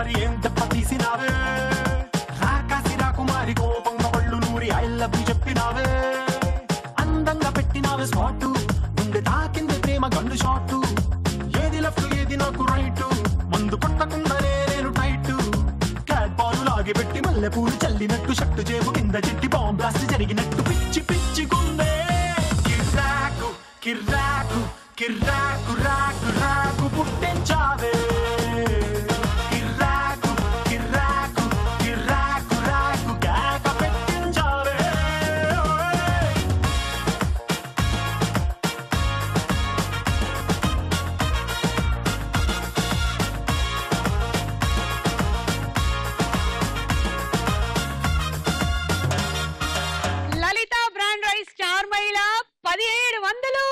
రాకుమారి ఏం దెబ్బ తీసినావే రాకాసి రాకుమారి కోపంగా పళ్ళు నూరి ఐ లవ్ యూ చెప్పినావే అందంగా పెట్టినావే స్పాట్ గుండె తాకింది ప్రేమ గన్ను షాట్ ఏది లెఫ్ట్ ఏది నాకు రైట్ మందు కొట్టకుండానే నేను టైట్ క్యాట్ బాలు లాగి పెట్టి మల్లె పూలు చల్లినట్టు షట్టు చేపు కింద చెట్టి బాంబ్ బ్లాస్ట్ జరిగినట్టు పిచ్చి పిచ్చి గుండె కిర్రాకు కిర్రాకు కిర్రాకు రాకు రాకు పుట్టించావే కిర్రాకు కిర్రాకు కిర్రాకు రాకు కేక పెట్టించావే ఓయ్. లలిత బ్రాండ్ రైస్ స్టార్ మహిళ పదిహేడు వందలు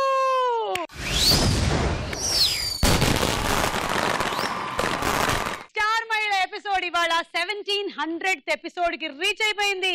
స్టార్ మహిళ ఎపిసోడ్ ఇవాళ సెవెంటీన్ హండ్రెడ్ ఎపిసోడ్ కి రీచ్ అయిపోయింది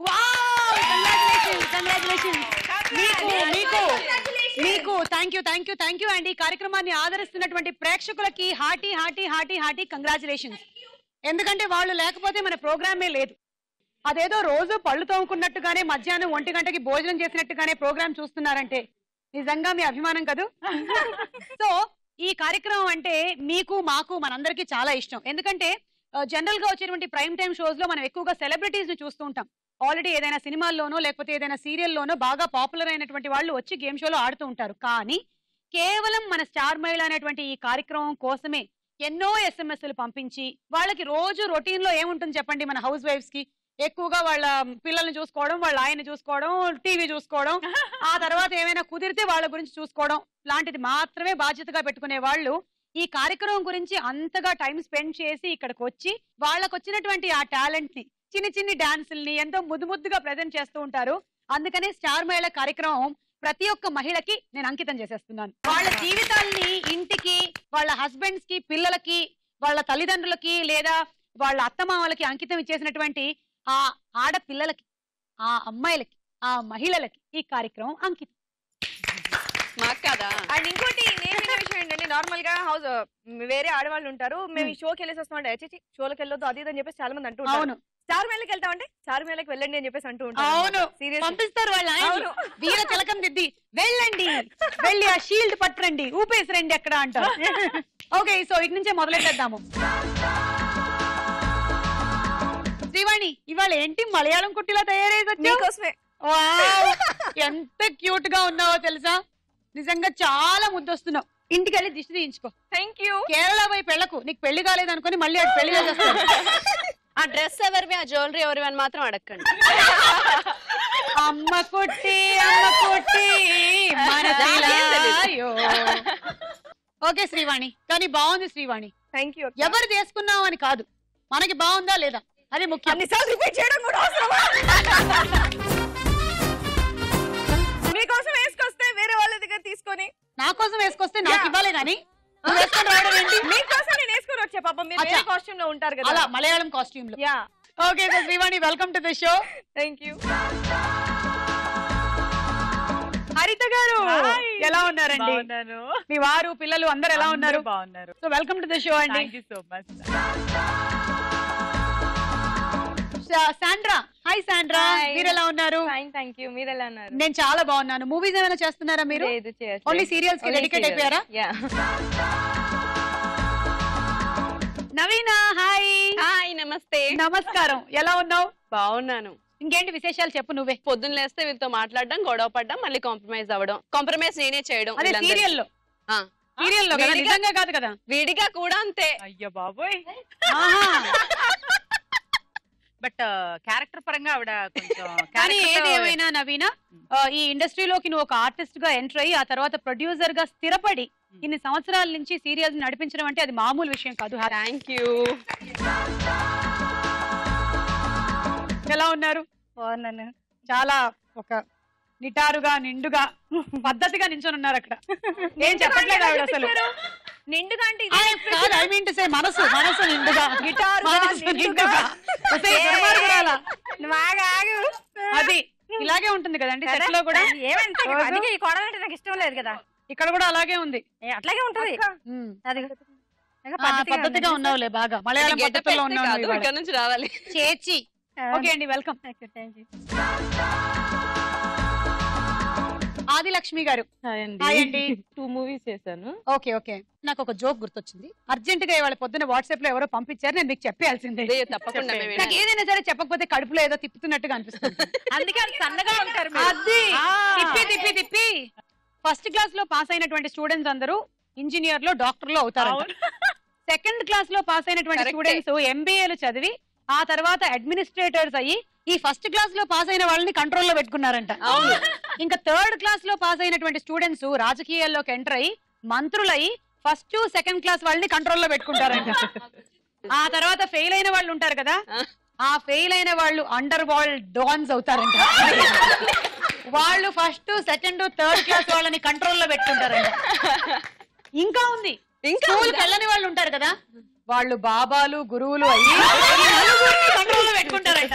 కంగ్రాచులేషన్ మీకు మీకు మీకు thank you thank you thank you అండి ఈ కార్యక్రమాన్ని ఆదరిస్తున్నటువంటి ప్రేక్షకులకి hearty hearty hearty hearty congratulations ఎందుకంటే వాళ్ళు లేకపోతే మన ప్రోగ్రామే లేదు అదేదో రోజు పళ్ళు తోముకున్నట్టుగానే మధ్యాహ్నం ఒంటి గంటకి భోజనం చేసినట్టుగానే ప్రోగ్రామ్ చూస్తున్నారంటే నిజంగా మీ అభిమానం కదూ సో ఈ కార్యక్రమం అంటే మీకు మాకు మనందరికీ చాలా ఇష్టం ఎందుకంటే జనరల్ గా వచ్చేటువంటి ప్రైమ్ టైమ్ షోస్ లో మనం ఎక్కువగా సెలబ్రిటీస్ ని చూస్తూ ఉంటాం ఆల్రెడీ ఏదైనా సినిమాల్లోనో లేకపోతే ఏదైనా సీరియల్లోనో బాగా పాపులర్ అయినటువంటి వాళ్ళు వచ్చి గేమ్ షోలో ఆడుతూ ఉంటారు కానీ కేవలం మన స్టార్ మహిళ అనేటువంటి ఈ కార్యక్రమం కోసమే ఎన్నో ఎస్ఎంఎస్లు పంపించి వాళ్ళకి రోజు రొటీన్ లో ఏముంటుంది చెప్పండి మన హౌస్ వైఫ్స్ కి ఎక్కువగా వాళ్ళ పిల్లల్ని చూసుకోవడం వాళ్ళ ఆయన చూసుకోవడం టీవీ చూసుకోవడం ఆ తర్వాత ఏమైనా కుదిరితే వాళ్ళ గురించి చూసుకోవడం లాంటిది మాత్రమే బాధ్యతగా పెట్టుకునే వాళ్ళు ఈ కార్యక్రమం గురించి అంతగా టైం స్పెండ్ చేసి ఇక్కడికి వచ్చి వాళ్ళకు వచ్చినటువంటి ఆ టాలెంట్ ని చిన్ని చిన్ని డాన్సుల్ని ఎంతో ముద్దు ముద్దుగా ప్రజెంట్ చేస్తూ ఉంటారు అందుకనే స్టార్ మహిళ కార్యక్రమం ప్రతి ఒక్క మహిళకి నేను అంకితం చేసేస్తున్నాను వాళ్ళ జీవితాల్ని ఇంటికి వాళ్ళ హస్బెండ్స్ కి పిల్లలకి వాళ్ళ తల్లిదండ్రులకి లేదా వాళ్ళ అత్తమామలకి అంకితం ఇచ్చేసినటువంటి ఆ ఆడపిల్లలకి ఆ అమ్మాయిలకి ఆ మహిళలకి ఈ కార్యక్రమం అంకితం మాకు కదా అండ్ ఇంకోటి నేను విన్న విషయం ఏంటంటే నార్మల్ గా హౌస్ వేరే ఆడవాళ్ళు ఉంటారు మేము ఈ షోకి వెళ్ళేసి వస్తామంటే చిచి షోకి వెళ్ళొద్దు అది ఇది అని చెప్పేసి చాలా మంది అంటూ ఉంటారు అవును స్టార్ మేళకి వెళ్తామంటే స్టార్ మేళకి వెళ్ళండి అని చెప్పేసి అంటూ ఉంటారు అవును సీరియస్ పంపిస్తారు వాళ్ళ అవును. వీర తిలకం దిద్ది వెళ్ళండి వెళ్ళి ఆ షీల్డ్ పట్టరండి ఊపేసి రండి ఎక్కడ అంటారు ఓకే సో ఇక నుంచే మొదలెట్టేద్దాము శ్రీవాణి ఇవాళ ఏంటి మలయాళం కుట్టిలా తయారైంది మీకోసమే ఎంత క్యూట్ గా ఉన్నావో తెలుసా నిజంగా చాలా ముద్దొస్తున్నావు ఇంటికి వెళ్ళి దిష్టి తీయించుకో థ్యాంక్ యూ కేరళ పోయి పెళ్ళకు నీకు పెళ్లి కాలేదనుకొని మళ్ళీ అటు పెళ్లి చేసేస్తాను ఆ డ్రెస్ ఎవరివి ఆ జ్యువెలరీ ఎవరివి అని మాత్రం అడగండి అమ్మ కుట్టి అమ్మ కుట్టి మనసిలాయో. ఓకే శ్రీవాణి కానీ బాగుంది శ్రీవాణి థ్యాంక్ యూ ఎవరు చేసుకున్నావు అని కాదు మనకి బాగుందా లేదా అది ముఖ్యం అన్నిసార్లు రిపీట్ చేయడం కూడా అవసరమా మీకోసం వేసుకొస్తే వేరే వాళ్ళ దగ్గర తీసుకొని నా కోసం వేసుకొస్తే నాకు Yeah. ఇవ్వాలి కానీ నువ్వు వేసుకొని రావడం ఏంటి మీకోసం నేను వేసుకొని వచ్చా పాపం మీరు వేరే అచ్చా. కాస్ట్యూమ్ లో ఉంటారు కదా అలా మలయాళం కాస్ట్యూమ్ లో yeah okay so Srivani welcome to the show thank you Haritha గారు ఎలా ఉన్నారండి బాగున్నాను మీ వారు పిల్లలు అందరు ఎలా ఉన్నారు అందరూ బాగున్నారు so welcome to the show అండి థ్యాంక్ యూ సో మచ్ సా- సాండ్రా హాయ్ సాండ్రా Hi. మీరు ఎలా ఉన్నారు ఫైన్ థ్యాంక్ యూ మీరు ఎలా ఉన్నారు నేను చాలా బాగున్నాను మూవీస్ ఏమైనా చేస్తున్నారా మీరు లేదు చేయట్లేదు. ఓన్లీ సీరియల్స్ కి Only డెడికేట్ serials. అయిపోయారా Yeah. నవీన హాయ్ హాయ్ నమస్తే నమస్కారం ఎలా ఉన్నావు బాగున్నాను ఇంకేంటి విశేషాలు చెప్పు నువ్వే పొద్దున్న లేస్తే వీళ్ళతో మాట్లాడడం గొడవ పడడం మళ్ళీ కాంప్రమైజ్ అవ్వడం కాంప్రమైజ్ నేనే చేయడం అదే వీళ్ళందరికీ. సీరియల్ లో ఆ. సీరియల్ లో కదా విడిగా- నిజంగా కాదు కదా విడిగా కూడా అంతే అయ్యో బాబోయ్ ఆహా. బట్ క్యారెక్టర్ పరంగా ఆవిడ కొంచెం కానీ character ఏది తో- ఏమైనా నవీన ఆ, ఈ ఇండస్ట్రీలోకి నువ్వు ఒక ఆర్టిస్ట్ గా ఎంటర్ అయ్యి ఆ తర్వాత ప్రొడ్యూసర్ గా స్థిరపడి ఇన్ని సంవత్సరాల నుంచి సీరియల్స్ నడిపించడం అంటే అది మామూలు విషయం కాదు థ్యాంక్ యూ ఎలా ఉన్నారు బాగున్నాను చాలా ఒక నిటారుగా నిండుగా పద్ధతిగా నించొని ఉన్నారు అక్కడ ఏం చెప్పట్లేదు ఆవిడ అసలు నిండుగా అంటే ఆ, కాదు ఐ మీన్ టు సే మనసు మనసు నిండుగా గిటారుగా, మనసు నిండుగా. నిండుగా ఒసేయ్, దుర్మార్గురాలా. ఆగు అది ఇలాగే ఉంటుంది కదండి సెట్ లో కూడా ఏమంటే రోజు? అందుకే ఈ కోడలంటే నాకు ఇష్టం లేదు కదా ఇక్కడ కూడా అలాగే ఉంది ఏ, అట్లాగే ఉంటది ఉమ్. అది ఆ, పద్ధతిగా ఉన్నావులే బాగా మలయాళం గెటప్ పద్ధతిలో ఉన్నావు కాదు ఇవాళ. ఇక్కడ నుంచి రావాలి చేచి ఓకే అండి వెల్కమ్ ఆదిలక్ష్మి గారు హాయ్ అండి టూ మూవీస్ చేశాను ఓకే ఓకే నాకు ఒక జోక్ గుర్తొచ్చింది అర్జెంట్ గా ఇవాళ పొద్దున వాట్సాప్ లో ఎవరో పంపించారు నేను మీకు చెప్పాల్సిందే అదే తప్పకుండా మేము నాకు ఏదైనా సరే చెప్పకపోతే కడుపులో ఏదో తిప్పుతున్నట్టుగా అనిపిస్తుంది అందుకే అంత సన్నగా ఉంటారు మీరు. అది ఆ. తిప్పి తిప్పి తిప్పి ఫస్ట్ క్లాస్ లో పాస్ అయినటువంటి స్టూడెంట్స్ అందరూ ఇంజనీర్ లో డాక్టర్ లో అవుతారు అవును. సెకండ్ క్లాస్ లో పాస్ అయినటువంటి Correct. స్టూడెంట్స్ ఎంబీఏలు చదివి ఆ తర్వాత అడ్మినిస్ట్రేటర్స్ అయ్యి ఈ ఫస్ట్ క్లాస్ లో పాస్ అయిన వాళ్ళని కంట్రోల్లో పెట్టుకున్నారంట అవును ఇంకా థర్డ్ క్లాస్ లో పాస్ అయినటువంటి స్టూడెంట్స్ రాజకీయాల్లోకి ఎంటర్ అయ్యి మంత్రులయ్యి ఫస్ట్ సెకండ్ క్లాస్ వాళ్ళని కంట్రోల్లో పెట్టుకుంటారంట ఆ తర్వాత ఫెయిల్ అయిన వాళ్ళు ఉంటారు కదా ఆ ఫెయిల్ అయిన వాళ్ళు అండర్ వరల్డ్ డాన్స్ అవుతారంట వాళ్ళు ఫస్ట్ సెకండ్ థర్డ్ క్లాస్ వాళ్ళని కంట్రోల్లో పెట్టుకుంటారంట ఇంకా ఉంది ఇంకా స్కూల్ ఉందా? వెళ్ళని వాళ్ళు ఉంటారు కదా వాళ్ళు బాబాలు గురువులు అయ్యి ఈ నలుగురిని కంట్రోల్లో పెట్టుకుంటారంట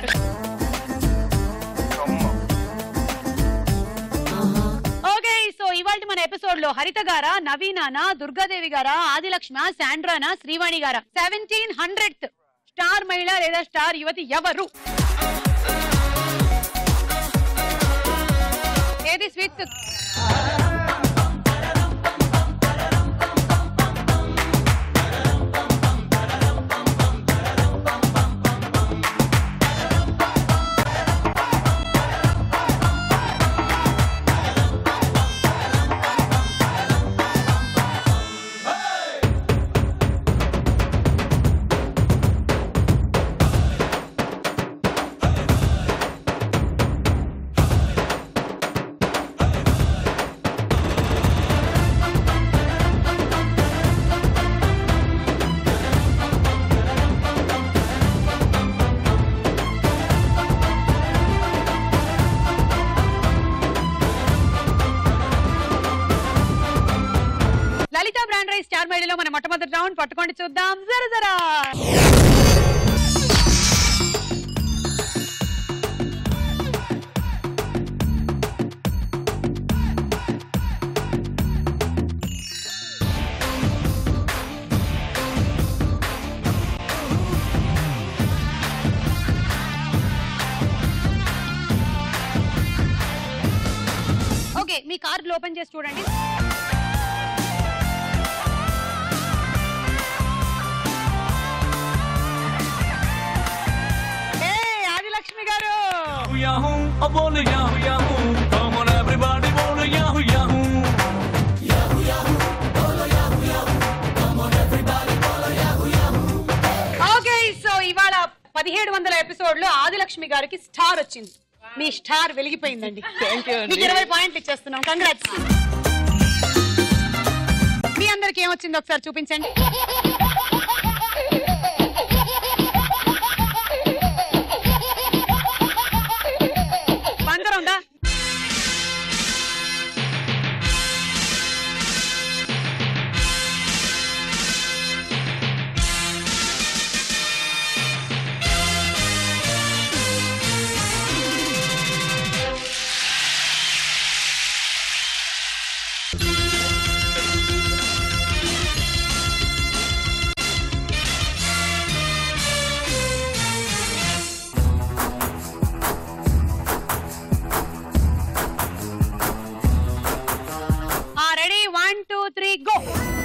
ఓకే సో ఇవాళ మన ఎపిసోడ్ లో హరిత గారా నవీనానా దుర్గాదేవి గారా ఆదిలక్ష్మ శాండ్రానా శ్రీవాణి గారా సెవెంటీన్ హండ్రెడ్ స్టార్ మహిళ లేదా స్టార్ యువతి ఎవరు ఏది sweets Lalitha brand rice star మహిళలో మన మొట్టమొదటి రౌండ్ పట్టుకోండి చూద్దాం జర జరా ఓకే మీ కార్డులు ఓపెన్ చేసి చూడండి ఏ ఆదిలక్ష్మి గారు Yahoo, I wanna Yahoo Yahoo. Come on, everybody, wanna Yahoo Yahoo. Okay so ఇవాళ పదిహేడు వందల ఎపిసోడ్ లో ఆదిలక్ష్మి గారికి స్టార్ వచ్చింది మీ స్టార్ వెలిగిపోయిందండి మీకు ఇరవై పాయింట్లు ఇచ్చేస్తున్నాం కంగ్రాట్స్ మీ అందరికి ఏమొచ్చింది ఒకసారి చూపించండి పందరం ఉందా ఆ ready one two three go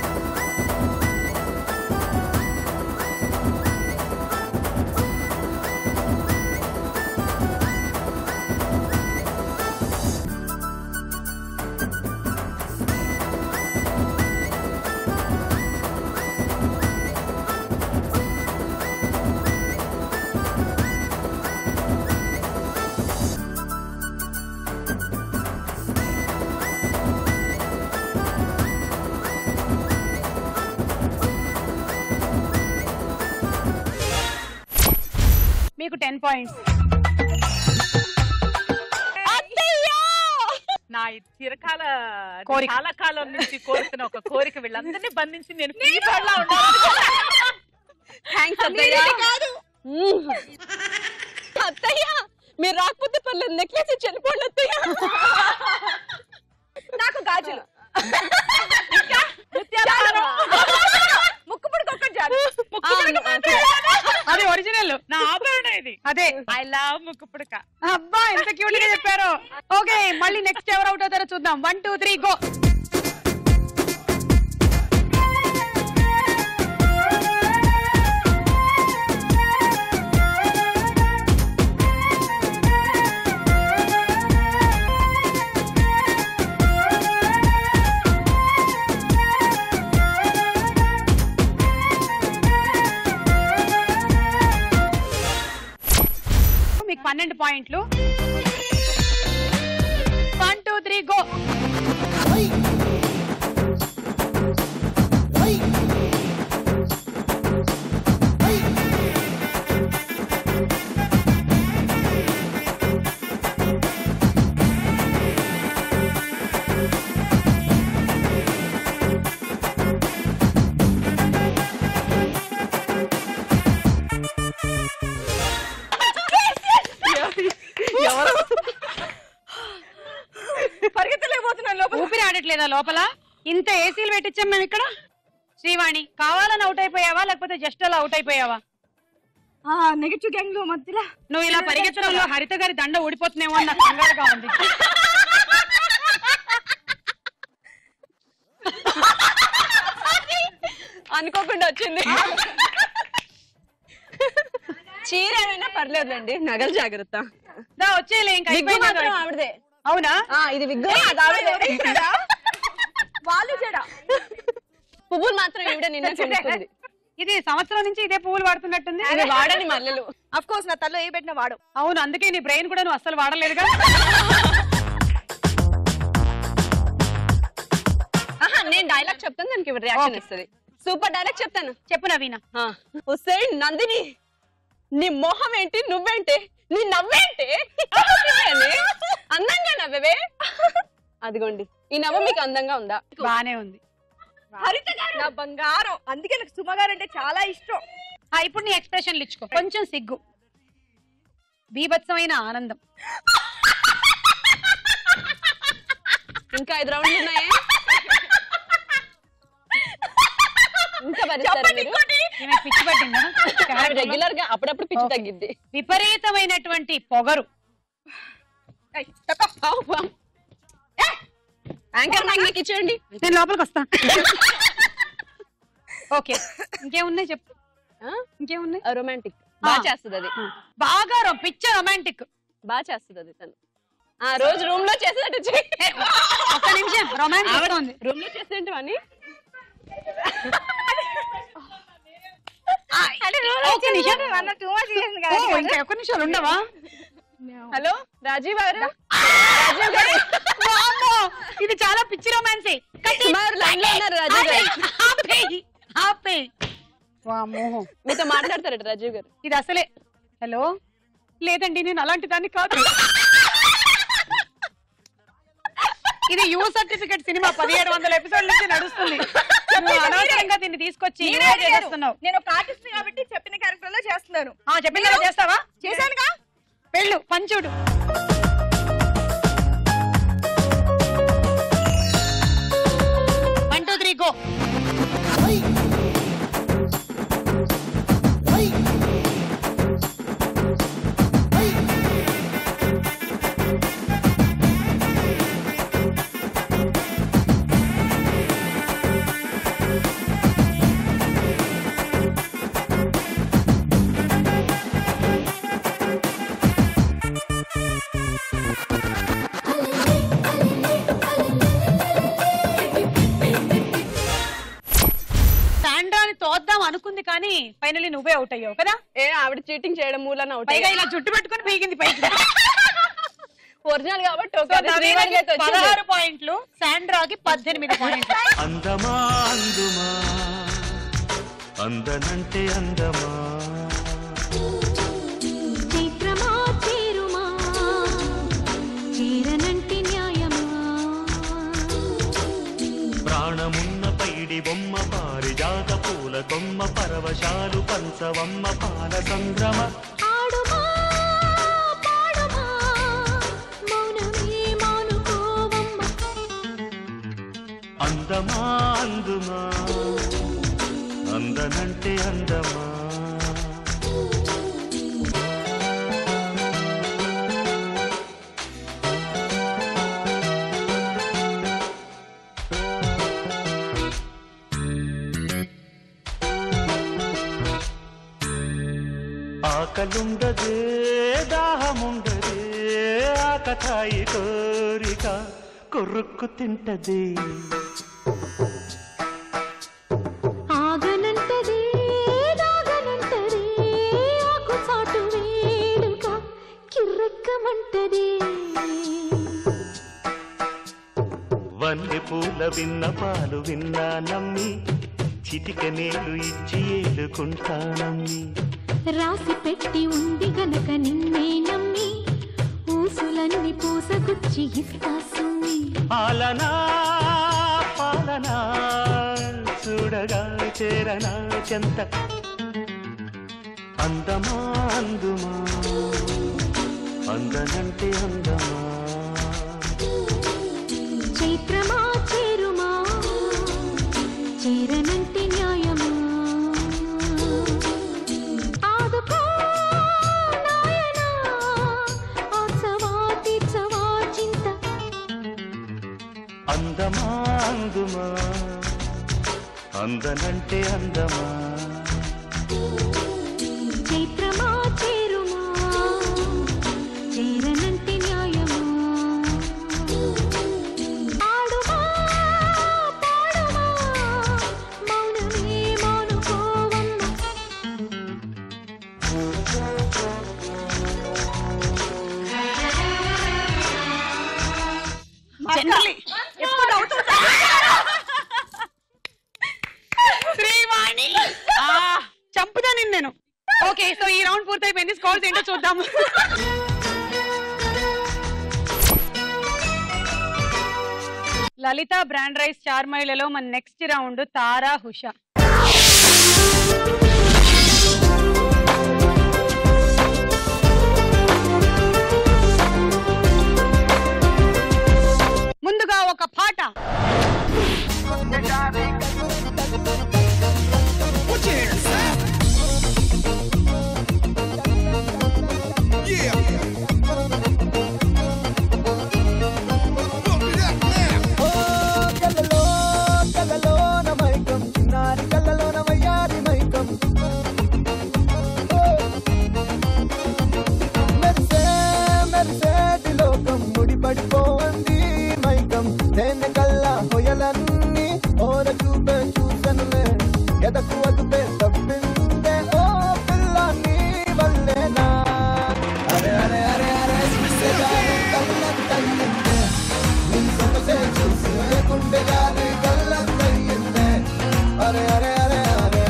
మీకు టెన్ పాయింట్స్ నా ఈ చిరకాల కోరిక. చాలా కాలం నుంచి కోరుతున్న ఒక కోరిక వీళ్ళందరినీ బంధించి నేను ఫ్రీ బర్డ్ లా ఉండాలి థ్యాంక్స్ అత్తయ్య మ్మ్. అత్తయ్య మీరు రాకపోతే పర్లేదు నెక్లెస్ ఇచ్చి వెళ్ళిపోండి అత్తయ్య నాకు గాజులు ముక్కు పుడుకో మళ్ళీ నెక్స్ట్ ఎవరు అవుట్ అవుతారో చూద్దాం వన్ టూ త్రీ గో మీకు పన్నెండు పాయింట్లు వన్ టూ త్రీ గో పరిగెత్తలేకపోతున్నాను లోపల ఊపిరి ఆడట్లేదా లోపల ఇంత ఏసీలు పెట్టించాం మేము ఇక్కడ శ్రీవాణి కావాలని అవుట్ అయిపోయావా లేకపోతే జస్ట్ అలా అవుట్ అయిపోయావా నెగటివ్ గ్యాంగ్ లో మధ్యలో నువ్వు ఇలా పరిగెత్తడంలో హరిత గారి దండ ఊడిపోతున్నామో అని నాకు కంగారుగా ఉంది అనుకోకుండా వచ్చింది చీర ఏమైనా పర్లేదులేండి నగలు జాగ్రత్త దా వచ్చేలే ఇంకా విగ్గు అయిపోయింది మాత్రం కదా. ఆవిడదే అవునా ఆ, ఇది విగ్గు అది ఆవిడదే వాళ్ళు చెడా పువ్వులు మాత్రం ఈవిడ నిన్న కొనుక్కుంది ఇది సంవత్సరం నుంచి ఇదే పువ్వులు వాడుతున్నట్టుంది ఇది వాడని మల్లెలు అఫ్ కోర్స్ నా తల్లో ఏ పెట్టిన వాడు అవును అందుకే నీ బ్రెయిన్ కూడా నువ్వు అస్సలు వాడలేదుగా ఆహా, నేను డైలాగ్ చెప్తాను దానికి రియాక్షన్ ఇస్తుంది సూపర్ డైలాగ్ చెప్తాను చెప్పు నవీన ఆ, ఒసేయ్ నందిని నీ మొహం ఏంటి నువ్వేంటి నీ నవ్వేంటి అని అందంగా నవ్వవే అదిగోండి ఈ నవ్వు మీకు అందంగా ఉందా బానే ఉంది హరిత గారు నా బంగారం అందుకే నాకు సుమ గారు అంటే చాలా ఇష్టం ఆ, ఇప్పుడు నీ ఎక్స్ప్రెషన్లు ఇచ్చుకో కొంచెం సిగ్గు బీభత్సమైన ఆనందం ఇంకా ఐదు రౌండ్లు ఉన్నాయే ఇంకా భరిస్తారా మీరు ఈమె పిచ్చి పట్టిందా రెగ్యులర్ గా అప్పుడప్పుడు పిచ్చి తగ్గిద్ది విపరీతమైనటువంటి పొగరు యాంకర్ మైక్ నాకు ఇచ్చేయండి నేను లోపలికి వస్తా ఓకే ఇంకేమున్నాయి చెప్పు ఆ? ఇంకేమున్నాయి రొమాంటిక్ బాగా చేస్తుంది అది ఆ, బాగా రొ- పిచ్చ రొమాంటిక్ బాగా చేస్తుంది అది తను ఆ రోజు రూమ్ లో చేసేటట్టు చెయ్యి. ఒక్క నిమిషం రొమాంటిక్ ఉంది రూమ్ లో చేసేంటి అని ఒక్క నిమిషం అన్న టూ మచ్ చేసింది ఓ, కదా ఇంకా ఒక్క నిమిషాలు ఉండవా హలో రాజీవ్ గారు వామ్మో, ఇది చాలా పిచ్చి రొమాన్సీ సుమారు లైన్ లో ఉన్నారు రాజీవ్ గారు వామ్మో మీతో మాట్లాడతారట రాజీవ్ గారు ఇది అసలే హలో లేదండి నేను అలాంటి దాన్ని కాదు ఇది యూ సర్టిఫికెట్ సినిమా పదిహేడు వందల ఎపిసోడ్ నుంచి నడుస్తుంది నువ్వు అనవసరంగా దీన్ని తీసుకొచ్చి మీరే ఇన్వాల్వ్ అడిగారు. చేస్తున్నావు నేను ఒక ఆర్టిస్ట్ కాబట్టి చెప్పిన క్యారెక్టర్ లో చేస్తున్నాను ఆ చెప్పిందా చేస్తావా చేశానుగా వెళ్ళు పంచుడు వన్ టూ త్రీ గో శాండ్రాని తోద్దాం అనుకుంది కానీ ఫైనలీ నువ్వే అవుట్ అయ్యావు కదా ఏ ఆవిడ చీటింగ్ చేయడం మూలన అవుట్ పైగా ఇలా జుట్టు పెట్టుకుని పీకింది పైకి ఒరిజినల్ కాబట్టి సో ఓకే అది శ్రీవాణి నవీనకి అయితే వచ్చింది. పదహారు పాయింట్లు శాండ్రాకి పద్దెనిమిది పాయింట్లు అందమా అందుమా అందనంటే అందమా చైత్రమా చేరుమా చేరనంటి న్యాయమా ప్రాణమున్న పైడి బొమ్మ పారిజాత పూల కొమ్మ పరవశాలు పంచవమ్మ పాల సంద్రమ ఆడుమా పాడుమా మౌనమే మానుకోవమ్మ అందమా అందుమా అందనంటే అందమా ఆకలుండదే దాహముండదే ఆకతాయి కోరిక కొరుక్కు తింటది ఆగనంటదే దాగనంటదే ఆకు చాటు వేడుక కిర్రెక్కమంటదే వన్నె పూల విన్న పాలు విన్నా నమ్మి చిటిక నేలు ఇచ్చి ఏలుకుంటానమ్మి రాసి పెట్టి ఉంది గనక నిన్నే నమ్మి ఊసులన్నీ పూసగుచ్చి ఇస్తా సుమ్మి పాలనా పాలనా చూడగా చేరనా చెంత అందమా అందుమా అందనంటే అందమా చైత్రమా చేరుమా చేరనంటే న్యాయమా ఆదుకో నాయనా ఆసవా తీర్చవా చింత అందమా అందుమా అందనంటే అందమా చైత్రమా చేరుమా చేరనంటే న్యాయమా ఆడుమా పాడుమా మౌనమే మౌనుకోవమ్మ జనరలీ ఎప్పుడు అవుతుంటా శ్రీవాణి ఆ, చంపుతా నిన్ను నేను ఓకే సో ఈ రౌండ్ పూర్తయిపోయింది స్కోర్స్ ఏంటో చూద్దాము లలిత బ్రాండ్ రైస్ చార్ మైళ్ళలో మన నెక్స్ట్ రౌండ్ తారా హుషా ముందుగా ఒక పాట కళ్ళలో కళ్ళలో నమైకం చిన్నారి కళ్ళలో నమయ్యారి మైకం మెరిసే మెరిసేటి లోకం ముడిపడిపోంది మైకం నేను కల్లా హొయలన్నీ ఓర చూపే చూసనులే ఎదకు అదుపే తప్పిందే ఓ పిల్ల నీ వల్లేనా అరే అరే అరే అరే చూసేదారి కళ్ళకు తల్లిందే నీ సొగసే చూసి గుండె గాలి కళ్ళకు తయ్యిందే అరే అరే అరే అరే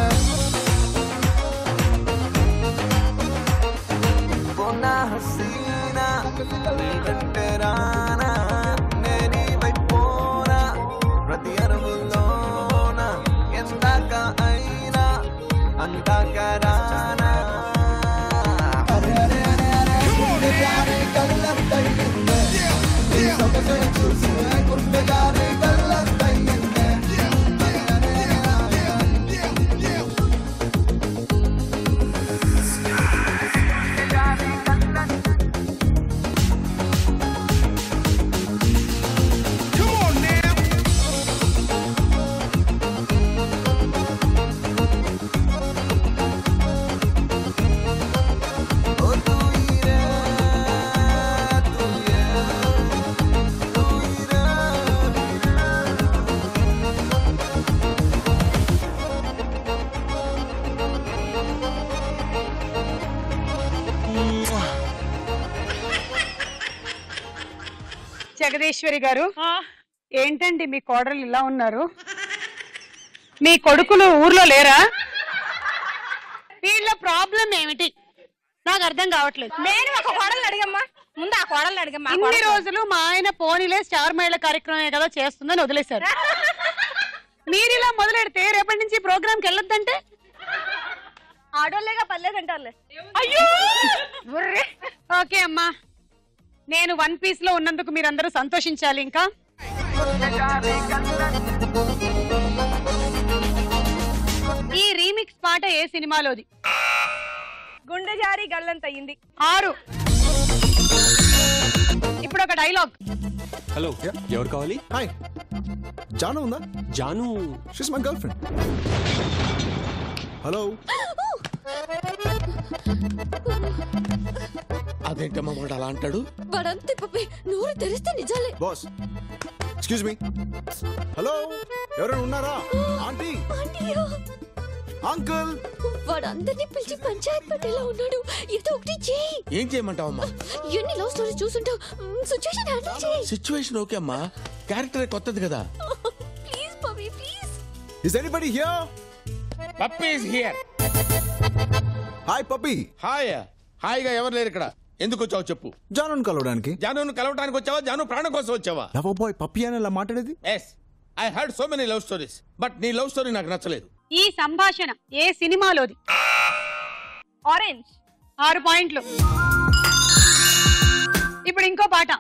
పోనా హసీనా నీకంటే రానా నేనీ వైపోనా ప్రతి అరువులోన ఎందాక అయినా అందాక రానా అరే అరే అరే అరే గుండె గారి కళ్ళకు తయ్యిందే నీ సొగసే చూసి గుండె గారి కళ్ళకు తయ్యిందే అరే అరే అరే అరే జగదీశ్వరి గారు ఏంటండి మీ కోడలు ఇలా ఉన్నారు మీ కొడుకులు ఊర్లో లేరా వీళ్ళ ప్రాబ్లం ఏమిటి నాకు అర్థం కావట్లేదు నేను ఒక కోడల్ని అడిగమ్మా ముందు ఆ కోడల్ని అడిగమ్మా ఆ ఇన్ని కోడల్ని. రోజులు మా ఆయన పోనీలే స్టార్ మహిళ కార్యక్రమమే కదా చేస్తుందని వదిలేశారు మీరు ఇలా మొదలెడితే రేపటి నుంచి ప్రోగ్రామ్కి వెళ్ళొద్దంటే ఆడోళ్ళేగా పర్లేదంటారులే అయ్యో ఓకే అమ్మా నేను వన్ పీస్ లో ఉన్నందుకు మీరందరూ సంతోషించాలి ఇంకా ఈ రీమిక్స్ పాట ఏ సినిమాలోది గుండె జారి గల్లంత అయ్యింది ఆరు ఇప్పుడు ఒక డైలాగ్ హలో ఎవరు కావాలి హాయ్ జాను ఉందా Janu she's my girlfriend hello అదేంటమ్మా వాడు అలా అంటాడు వాడంతే పప్పి నోరు తెరిస్తే నిజాలే బాస్ ఎక్స్క్యూజ్ మీ హలో ఎవరైనా ఉన్నారా ఆంటీ అంకుల్ వాడు అందరినీ పిలిచి పంచాయత్ పట్టేలా ఉన్నాడు ఏదో ఒకటి చేయి ఏం చేయమంటావమ్మా ఎన్ని లవ్ స్టోరీస్ చూసుంటావు సిచ్యువేషన్ హ్యాండిల్ చేయి సిచ్యువేషన్ ఓకే అమ్మా క్యారెక్టర్ కొత్తది కదా please Pappi please is anybody here Pappi is here hi Pappi hi హాయిగా ఎవరు లేరు ఇక్కడ ఎందుకు వచ్చావు చెప్పు జాను కలవడానికి జానును కలవడానికి వచ్చావా జాను ప్రాణం కోసం వచ్చావా లవ్ బాయ్ పప్పి అని అలా మాట్లాడేది yes I heard so many love stories but నీ లవ్ స్టోరీ నాకు నచ్చలేదు ఈ సంభాషణ ఏ సినిమాలోది ఆరెంజ్ ఆరు పాయింట్లు ఇప్పుడు ఇంకో పాట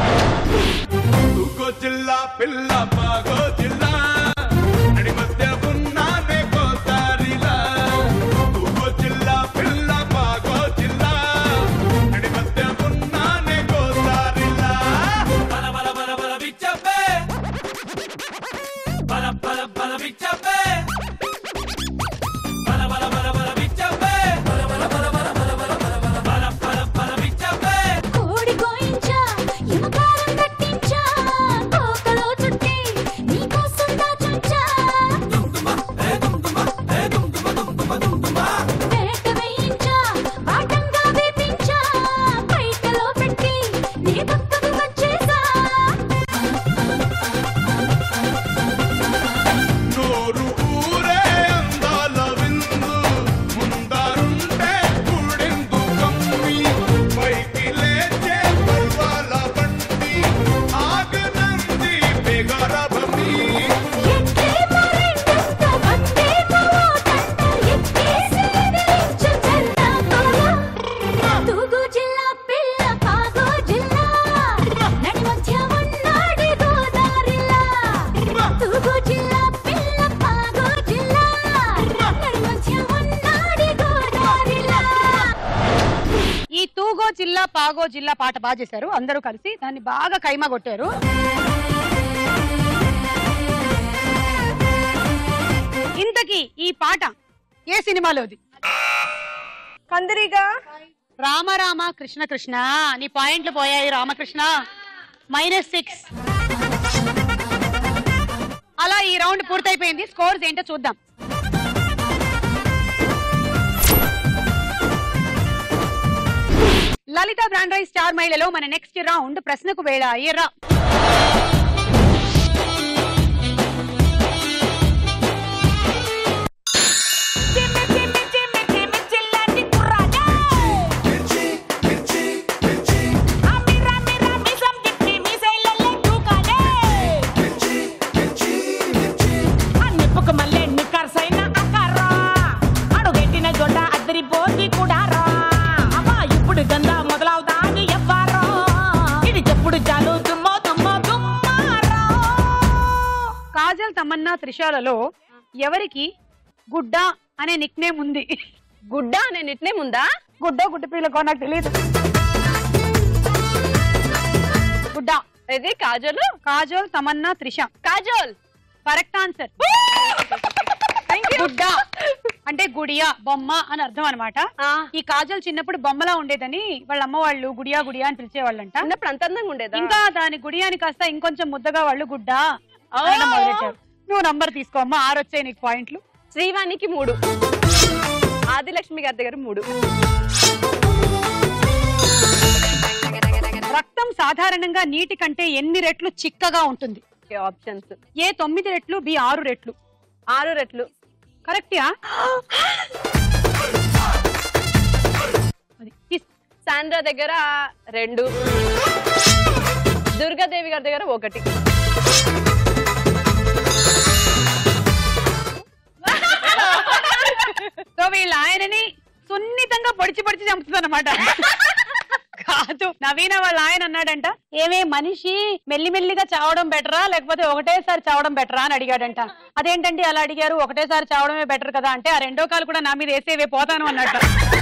తూకో జిల్లా పిల్ల పాగో జిల్లా నడి మధ్య ఉన్నానే కోసారిలా తూకో జిల్లా పిల్ల పాగో జిల్లా నడి మధ్య ఉన్నానే కోసారిలా బల బల బల బల బిచ్చప్పే బల బల బల బిచ్చప్పే బల బల బల బల బిచ్చప్పే బల బల బల బల బల బల బల బల బల బల బిచ్చప్పే కోడి కోయించా యమకారం కట్టించా కోకలో చుట్టి నీకోసం దాచుంచా వేట వేయించా బాటంగా వేపించా బయటలో పెట్టి నీ పక్కకు వచ్చేసా నోరు ఊరే అందాల విందు ముందరుంటే గుడిందు కమ్మి పైకి లేచే పర్వాల బండి ఆగనంది బెగర భమి ఎక్కే మరెండంత వస్తే పోవటంట ఎక్కేసి ఎదిరించు చెన్నాకోల తూగు జిల్లా పిల్ల పాగో జిల్లా నడి మధ్య ఉన్నాడి గోదారిలా తూగు జిల్లా పిల్ల పాగో జిల్లా నడి మధ్య ఉన్నాడి గోదారిలా ఈ తూగో జిల్లా పాగో జిల్లా పాట బాగా చేశారు అందరూ కలిసి దాన్ని బాగా కైమా కొట్టారు ఇంతకీ ఈ పాట ఏ సినిమాలోది కందిరిగా రామ రామ కృష్ణ కృష్ణ నీ పాయింట్లు పోయాయి రామకృష్ణ మైనస్ సిక్స్ అలా ఈ రౌండ్ పూర్తయిపోయింది స్కోర్స్ ఏంటో చూద్దాం లలిత బ్రాండ్ రైస్ స్టార్ మహిళలో మన నెక్స్ట్ రౌండ్ ప్రశ్నకు వేళ ఎర్ర నిప్పుకు మళ్ళీ నిక్కర్సైన అక్కరా అడుగెట్టిన జొడ్డ అద్దరిపోతి కూడా రా అమ్మా ఇప్పుడు గంద మొదలవుతాది ఎవ్వరో ఇది చెప్పుడు చాలు దుమ్మో దుమ్మో దుమ్మారో కాజల్ తమన్నా త్రిషాలలో ఎవరికి గుడ్డ అనే నిక్ నేమ్ ఉంది గుడ్డ అనే నిక్ నేమ్ ఉందా గుడ్డ గుడ్డ పిల్లకో నాకు తెలియదు గుడ్డ ఇది కాజల్ కాజోల్ తమన్నా త్రిష కాజోల్ కరెక్ట్ ఆన్సర్ గుడ్డ అంటే గుడియా బొమ్మ అని అర్థం అనమాట ఈ కాజల్ చిన్నప్పుడు బొమ్మలా ఉండేదని వాళ్ళ అమ్మ వాళ్ళు గుడియా గుడియా అని పిలిచేవాళ్ళంట చిన్నప్పుడు అంత అందంగా ఉండేదా ఇంకా దాని గుడియాని కాస్త ఇంకొంచెం ముద్దగా వాళ్ళు గుడ్డ అనడం మొదలెట్టారు నువ్వు నంబర్ తీసుకో అమ్మా ఆరు వచ్చాయి నీకు పాయింట్లు శ్రీవాణికి మూడు ఆదిలక్ష్మి గారి దగ్గర మూడు రక్తం సాధారణంగా నీటి కంటే ఎన్ని రెట్లు చిక్కగా ఉంటుంది ఆప్షన్స్ ఏ తొమ్మిది రెట్లు బి ఆరు రెట్లు ఆరు రెట్లు కరెక్టా సాండ్రా దగ్గర రెండు దుర్గాదేవి గారి దగ్గర ఒకటి సో వీళ్ళ ఆయనని సున్నితంగా పొడిచి పొడిచి చంపుతుంది అనమాట కాదు నవీన వాళ్ళ ఆయన అన్నాడంట ఏమే మనిషి మెల్లిమెల్లిగా చావడం బెటరా లేకపోతే ఒకటేసారి చావడం బెటరా అని అడిగాడంట అదేంటండి అలా అడిగారు ఒకటేసారి చావడమే బెటర్ కదా అంటే ఆ రెండో కాలు కూడా నా మీద వేసేవే పోతాను అన్నట్టు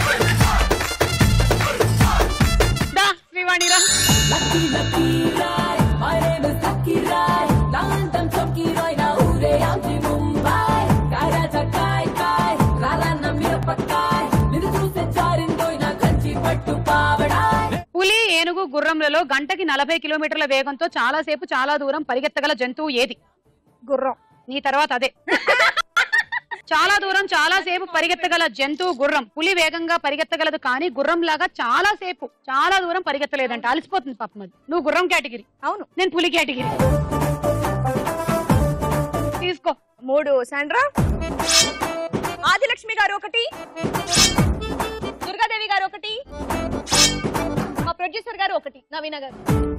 దా శ్రీవాణిరా Mumbai, Karaja Kai Kai, Ralana Mirapakai, గుర్రంలలో గంటకి నలభై కిలోమీటర్ల వేగంతో చాలా సేపు చాలా దూరం పరిగెత్తగల జంతువు ఏది గుర్రం నీ తర్వాత అదే చాలా దూరం చాలా సేపు పరిగెత్తగల జంతువు గుర్రం పులి వేగంగా పరిగెత్తగలదు కానీ గుర్రం లాగా చాలా సేపు చాలా దూరం పరిగెత్తలేదంట అలసిపోతుంది పాపం అది నువ్వు గుర్రం కేటగిరీ అవును నేను పులి కేటగిరీ తీసుకో మూడు శాండ్రా ఆదిలక్ష్మి గారు ఒకటి దుర్గాదేవి గారు ఒకటి మా ప్రొడ్యూసర్ గారు ఒకటి నవీన గారు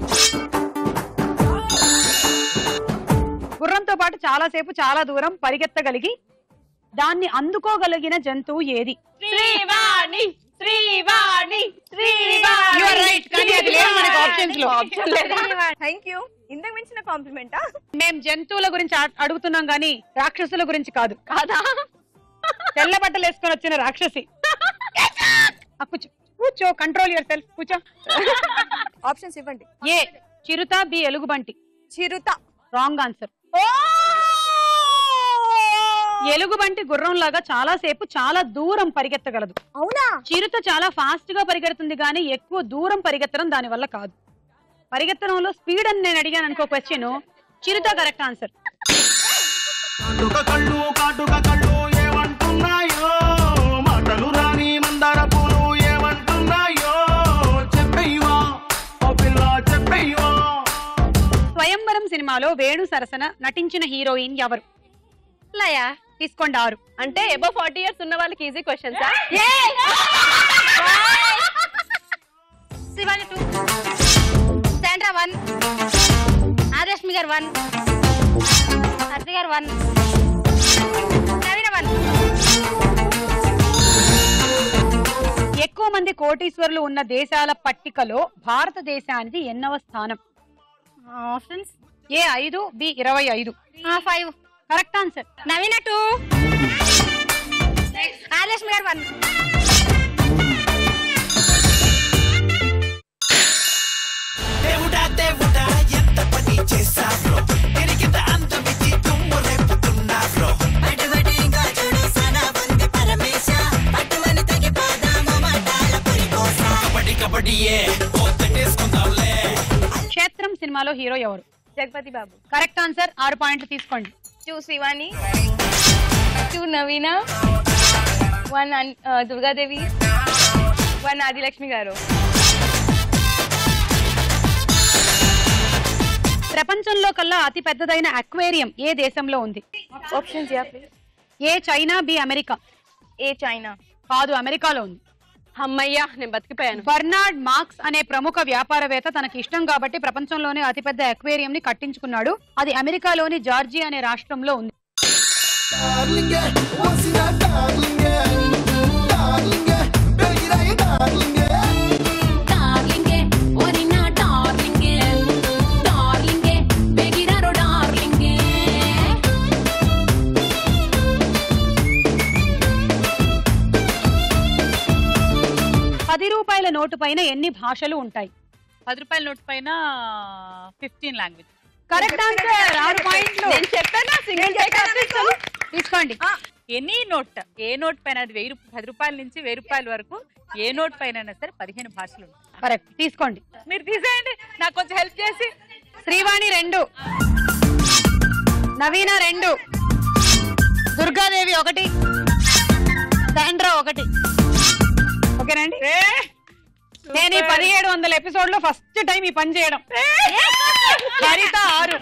గుర్రంతో పాటు చాలా సేపు చాలా దూరం పరిగెత్తగలిగి దాన్ని అందుకోగలిగిన జంతువు ఏది Srivani Srivani You are right, కానీ అది లేదు మనకి options లో. థ్యాంక్ యూ ఇంతకు మించిన కాంప్లిమెంటా మేం జంతువుల గురించి ఆ- అడుగుతున్నాం గానీ రాక్షసుల గురించి కాదు కాదా తెల్ల బట్టలు వేసుకొని వచ్చిన రాక్షసి ఆ, కూర్చో కూర్చో కంట్రోల్ యువర్ సెల్ఫ్ కూర్చో ఆప్షన్స్ ఇవ్వండి ఏ చిరుత బి ఎలుగుబంటి చిరుత రాంగ్ ఆన్సర్ ఎలుగుబంటి గుర్రం లాగా చాలా సేపు చాలా దూరం పరిగెత్తగలదు అవునా చిరుత చాలా ఫాస్ట్ గా పరిగెడుతుంది కానీ ఎక్కువ దూరం పరిగెత్తడం దాని వల్ల కాదు పరిగెత్తడంలో స్పీడ్ అని నేను అడిగాను అనుకో క్వశ్చన్ చిరుత కరెక్ట్ ఆన్సర్ కాటుక కళ్ళు కాటుక కళ్ళు ఏమంటున్నాయో మాటలు రాని మందార పూలు ఏమంటున్నాయో చెప్పయ్యవా ఓ పిల్ల చెప్పయ్యవా స్వయంవరం సినిమాలో వేణు సరసన నటించిన హీరోయిన్ ఎవరు లయా తీసుకోండి ఆరు అంటే ఎబో ఫార్టీ ఇయర్స్ ఉన్న వాళ్ళకి easy questions Shivani two Sandra one Adarshami గారు వన్ హర్షి గారు వన్ నవీన వన్ ఎక్కువ మంది కోటీశ్వరులు ఉన్న దేశాల పట్టికలో భారతదేశానికి ఎన్నవ స్థానం ఆప్షన్స్ ఏ ఐదు బి ఇరవై ఐదు five correct answer Naveena two Adarshami గారు వన్ దేవుడా దేవుడా ఎంత పని చేశావ్రో తిరిగిత అందమిచ్చి తుమ్ము రేపుతున్నావ్రో అటువంటి ఇంకా చూడు సనా ఉంది పరమేశ పట్టుమని తగ్గిపోదాము మటాల పురి కోస కబడ్డీ కబడ్డీయే పోతేసుకుందాంలే క్షేత్రం సినిమాలో హీరో ఎవరు జగపతి బాబు కరెక్ట్ ఆన్సర్ ఆరు పాయింట్లు తీసుకోండి two Shivani two Naveena one Durgadevi one Adilakshmi గారు ప్రపంచంలో కల్లా అతి పెద్దదైన అక్వేరియం ఏ దేశంలో ఉంది options yeah please A China B America A China కాదు అమెరికాలో ఉంది అమ్మయ్యా నేను బతికిపోయాను బర్నార్డ్ మార్క్స్ అనే ప్రముఖ వ్యాపారవేత్త తనకి ఇష్టం కాబట్టి ప్రపంచంలోనే అతిపెద్ద అక్వేరియం ని కట్టించుకున్నాడు అది అమెరికాలోని జార్జియా అనే రాష్ట్రంలో ఉంది డార్లింగే ఓరి నా డార్లింగే డార్లింగే బెగిరారో డార్లింగే పది రూపాయల నోటు పైన ఎన్ని భాషలు ఉంటాయి పది రూపాయల నోట్ పైన ఫిఫ్టీన్ లాంగ్వేజ్ కరెక్ట్ ఆన్సర్ ఆరు పాయింట్లు నేను చెప్పానా సింగిల్ టేక్ తీసుకోండి ఎనీ నోట్ ఏ నోట్ పైన అది వెయ్యి రూప- పది రూపాయల నుంచి వెయ్యి రూపాయల వరకు ఏ నోట్ పైన అయినా సరే పదిహేను భాషలు ఉంటాయి కరెక్ట్ తీసుకోండి మీరు తీసేయండి నాకు కొంచెం హెల్ప్ చేసి శ్రీవాణి రెండు నవీన రెండు దుర్గాదేవి ఒకటి శాండ్రా ఒకటి ఓకేనండి నేను ఈ పదిహేడు వందల ఎపిసోడ్ లో ఫస్ట్ టైం ఈ పని చేయడం హరిత ఆరు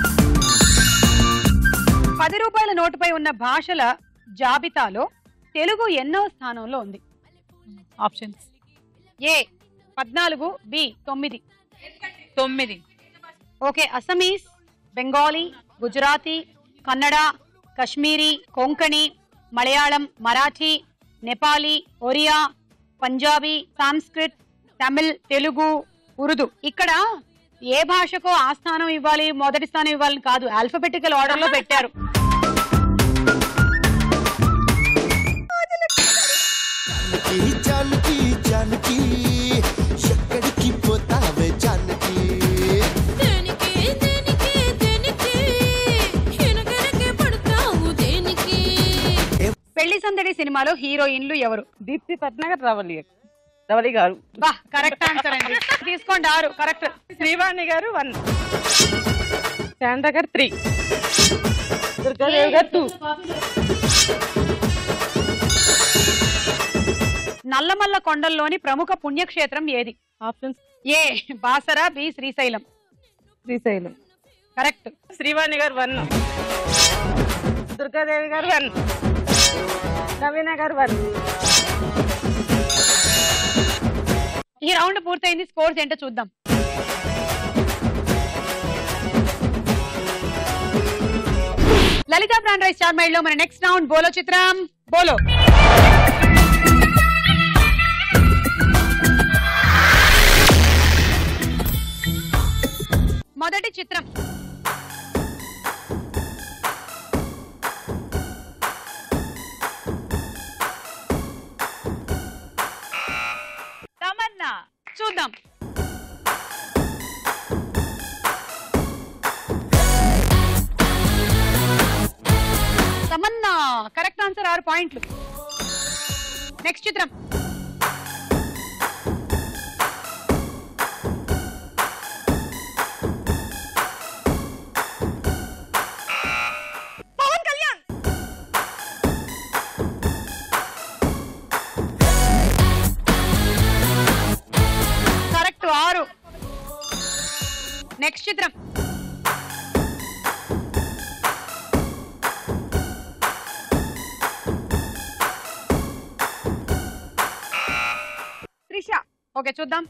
పది రూపాయల నోటుపై ఉన్న భాషల జాబితాలో తెలుగు ఎన్నో స్థానంలో ఉంది ఆప్షన్స్ ఏ పద్నాలుగు బి తొమ్మిది తొమ్మిది ఓకే అసమీస్ బెంగాలీ గుజరాతీ కన్నడ కశ్మీరీ కొంకణి మలయాళం మరాఠీ నేపాలీ ఒరియా పంజాబీ సాంస్క్రిట్ తమిళ్ తెలుగు ఉర్దూ ఇక్కడ ఏ భాషకో ఆ స్థానం ఇవ్వాలి మొదటి స్థానం ఇవ్వాలని కాదు ఆల్ఫబెటికల్ ఆర్డర్ లో పెట్టారు జానకి జానకి ఎక్కడికి పోతావే జానకి దేనికి దేనికి దేనికి ఎనగనకే పడతావు దేనికి పెళ్లి సందడి సినిమాలో హీరోయిన్లు ఎవరు దీప్తి పట్నాగర్ రావాలి ధవలి గారు బా కరెక్ట్ ఆన్సర్ అండి తీసుకోండి ఆరు కరెక్ట్ శ్రీవాణి గారు వన్ శాండ్రా గారు త్రీ దుర్గాదేవి గారు టూ నల్లమల్ల కొండల్లోని ప్రముఖ పుణ్యక్షేత్రం ఏది options A Basara B Srisailam Srisailam correct Shrivani గారు వన్ దుర్గాదేవి గారు వన్ నవీన గారు వన్ ఈ రౌండ్ పూర్తయింది స్కోర్స్ ఏంటో చూద్దాం లలిత బ్రాండ్ రైస్ స్టార్ మైడ్ లో మన నెక్స్ట్ రౌండ్ బోలో చిత్రం బోలో మొదటి చిత్రం తమన్నా చూద్దాం తమన్నా కరెక్ట్ ఆన్సర్ ఆరు పాయింట్లు నెక్స్ట్ చిత్రం పవన్ కళ్యాణ్ కరెక్ట్ ఆరు నెక్స్ట్ చిత్రం త్రిష ఓకే చూద్దాం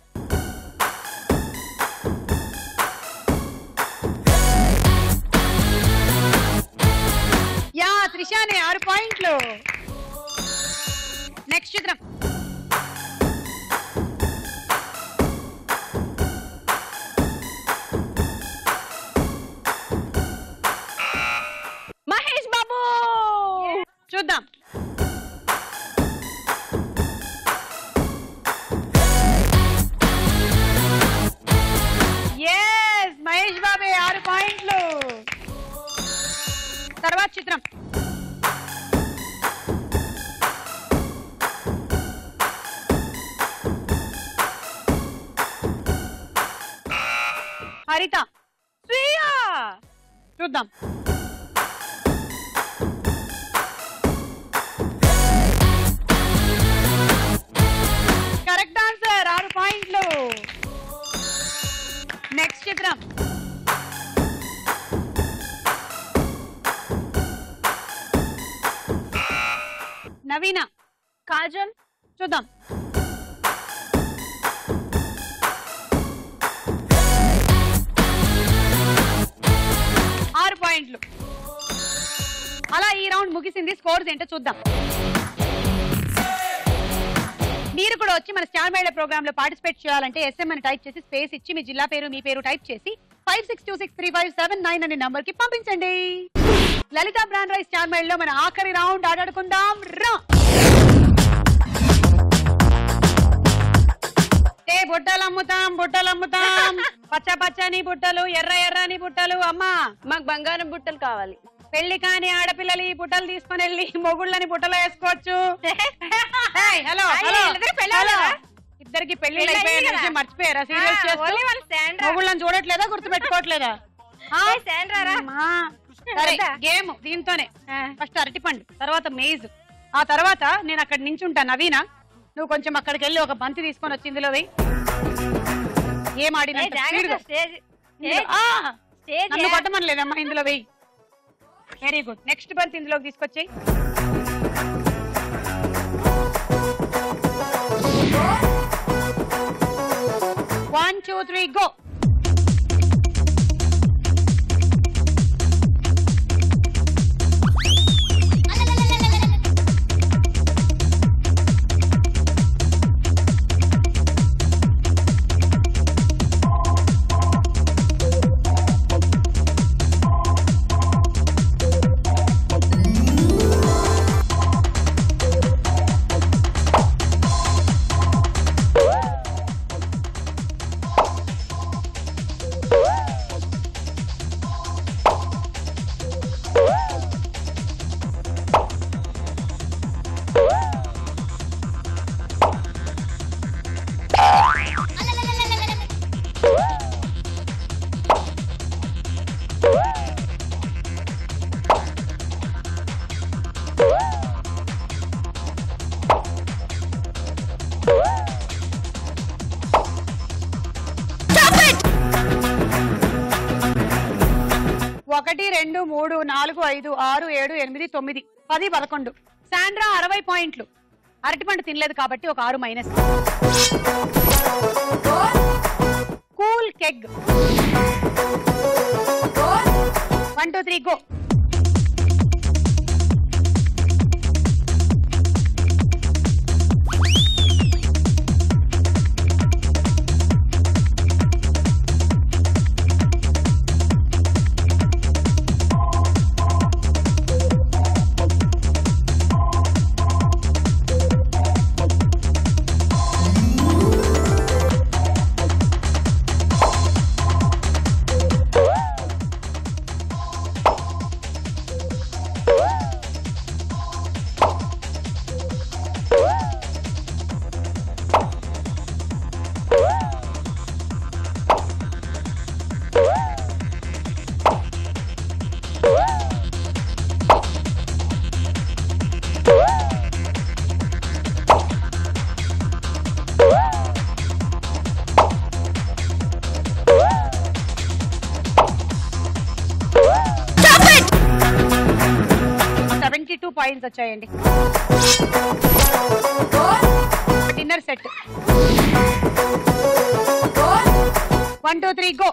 యా త్రిషానే ఆరు పాయింట్లు నెక్స్ట్ చిత్రం మహేష్ బాబు చూద్దాం ఎస్ మహేష్ బాబే ఆరు పాయింట్లు తర్వాత చిత్రం హరిత శ్రీయా చూద్దాం కరెక్ట్ ఆన్సర్ ఆరు పాయింట్లు నెక్స్ట్ చిత్రం నవీన కాజల్ చూద్దాం ఆరు పాయింట్లు అలా ఈ రౌండ్ ముగిసింది స్కోర్స్ ఏంటో చూద్దాం మీరు కూడా వచ్చి మన స్టార్ మైడ ప్రోగ్రామ్ లో పార్టిసిపేట్ చేయాలంటే ఎస్ఎం అని టైప్ చేసి స్పేస్ ఇచ్చి మీ జిల్లా పేరు మీ పేరు టైప్ చేసి five six two six three five seven nine అనే నంబర్ కి పంపించండి లలిత బ్రాండ్ రైస్ స్టార్ మైడ్ లో మన ఆఖరి రౌండ్ ఆడాడుకుందాం రా ఏ బుట్టలు అమ్ముతాం బుట్టలు అమ్ముతాం పచ్చ పచ్చని బుట్టలు ఎర్ర ఎర్రని బుట్టలు అమ్మా మాకు బంగారం బుట్టలు కావాలి పెళ్లి కాని ఆడపిల్లలు ఈ బుట్టలు తీసుకొని వెళ్ళి మొగుళ్ళని బుట్టలో వేసుకోవచ్చు ఏయ్, హలో అయ్యి, హలో వీళ్ళిద్దరికి పెళ్ళి హలో. అవ్వలేదా? ఇద్దరికి పెళ్లి పెళ్ళి అయిపోయిన అయింది విషయం కదా? మర్చిపోయారా ఆ, సీరియల్స్ ఓన్లీ వాళ్ళ శాండ్రా. మొగుళ్ళని చూడట్లేదా గుర్తు పెట్టుకోవట్లేదా ఏ, శాండ్రా రా. సరే వద్దా? గేమ్ దీంతోనే ఫస్ట్ అరటిపండు తర్వాత మేజ్ ఆ తర్వాత నేను అక్కడ నించుంటా నవీన నువ్వు కొంచెం అక్కడికి వెళ్ళి ఒక బంతి తీసుకొని వచ్చి ఇందులో వెయ్యి ఏం ఏ, ఆడిన జాగ్రత్త, స్టేజ్ స్టేజ్ స్టేజ్ నన్ను ఏ? కొట్టమని లేదమ్మా ఇందులో వెయ్యి వెరీ గుడ్ నెక్స్ట్ బంత్ ఇందులోకి తీసుకొచ్చేయి వన్ టూ త్రీ గో ఒకటి రెండు మూడు నాలుగు ఐదు ఆరు ఏడు ఎనిమిది తొమ్మిది పది పదకొండు శాండ్రా అరవై పాయింట్లు అరటిపండు తినలేదు కాబట్టి ఒక ఆరు minus cool keg one two three go seventy two points వచ్చాయండి dinner set one two three go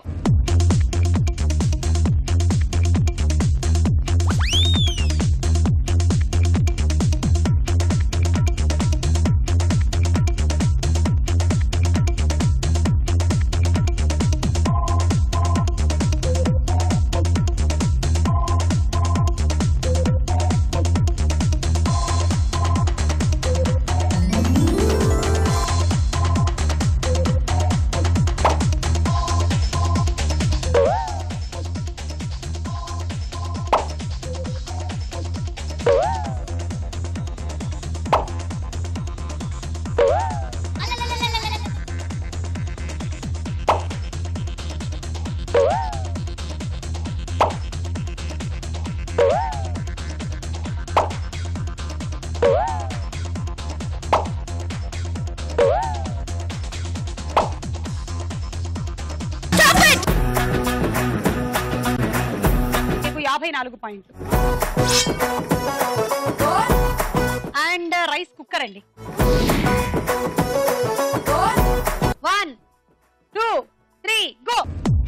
మీకు యాభై నాలుగు పాయింట్లు అండ్ రైస్ కుక్కర్ అండి వన్ టూ త్రీ గో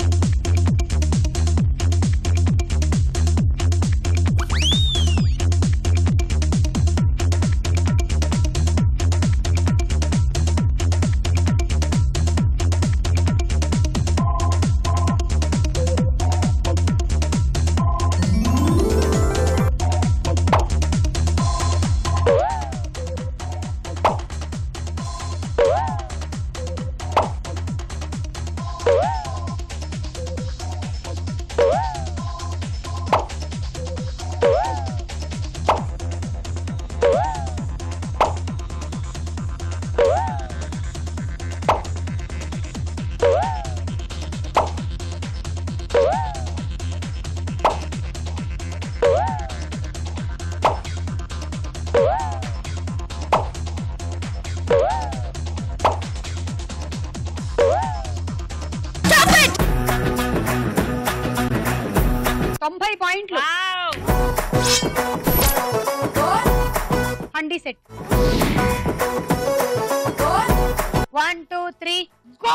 తొంభై పాయింట్లు handi set one two three go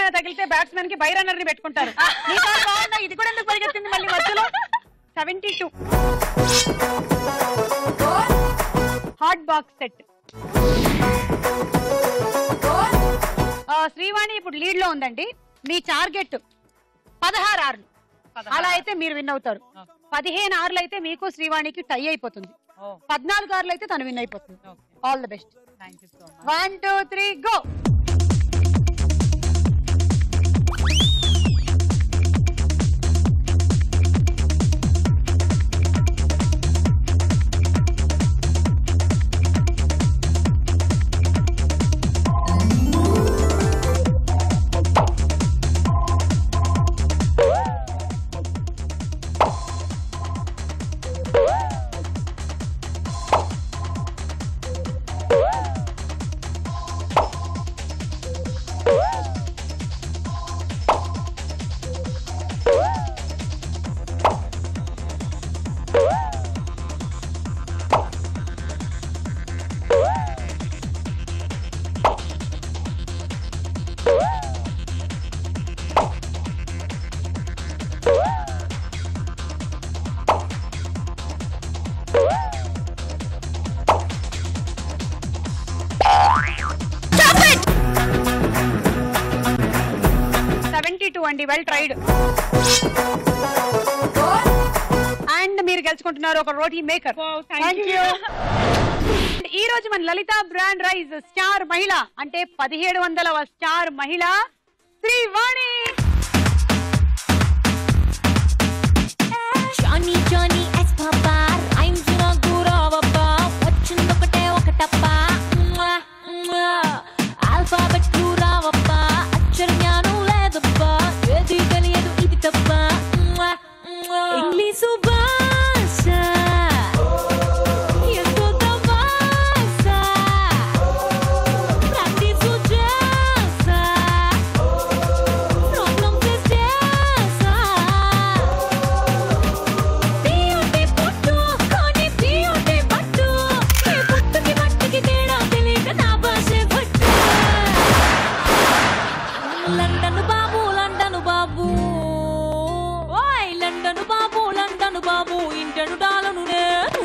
ఎక్కడైనా తగిలితే బ్యాట్స్మెన్ కి బై రన్నర్ ని పెట్టుకుంటారు నీ కాలు బాగుందా ఇది కూడా ఎందుకు పరిగెత్తింది మళ్ళీ మధ్యలో seventy two hot box set Shrivani ఇప్పుడు లీడ్ లో ఉందండి మీ టార్గెట్ పదహారు ఆర్లు అలా అయితే మీరు విన్ అవుతారు పదిహేను ఆర్లు అయితే మీకు శ్రీవాణికి టై అయిపోతుంది పద్నాలుగు ఆర్లు అయితే తను విన్ అయిపోతుంది all the best one two three go seventy two అండి వెల్ ట్రైడ్ అండ్ మీరు గెలుచుకుంటున్నారు ఒక రోటీ మేకర్ థ్యాంక్ యూ ఈ రోజు మన లలిత బ్రాండ్ రైస్ స్టార్ మహిళ అంటే పదిహేడు వందల స్టార్ మహిళ Shrivani Johnny Johnny yes papa rhymes నాకు రావబ్బా వచ్చిందొకటే ఒకటప్పా ఆల్ఫాబెట్లు రావబ్బా అక్షర జ్ఞానం లేదబ్బా ఏది తెలియదు ఇది తప్ప ఇంగ్లీషు భాష ఎంతో తమాష ప్రాక్టీసు చేసా ప్రాబ్లం చేసా పియుటి పుట్టు కానీ పియుటి పట్టు ఏ పుట్టుకి మట్టికి తేడా తెలియక నా భాషే పట్టు లండన్ బాబు లండన్ బాబు ఓయ్ లండన్ బాబు లండన్ బాబు ఇంటను డాలను నే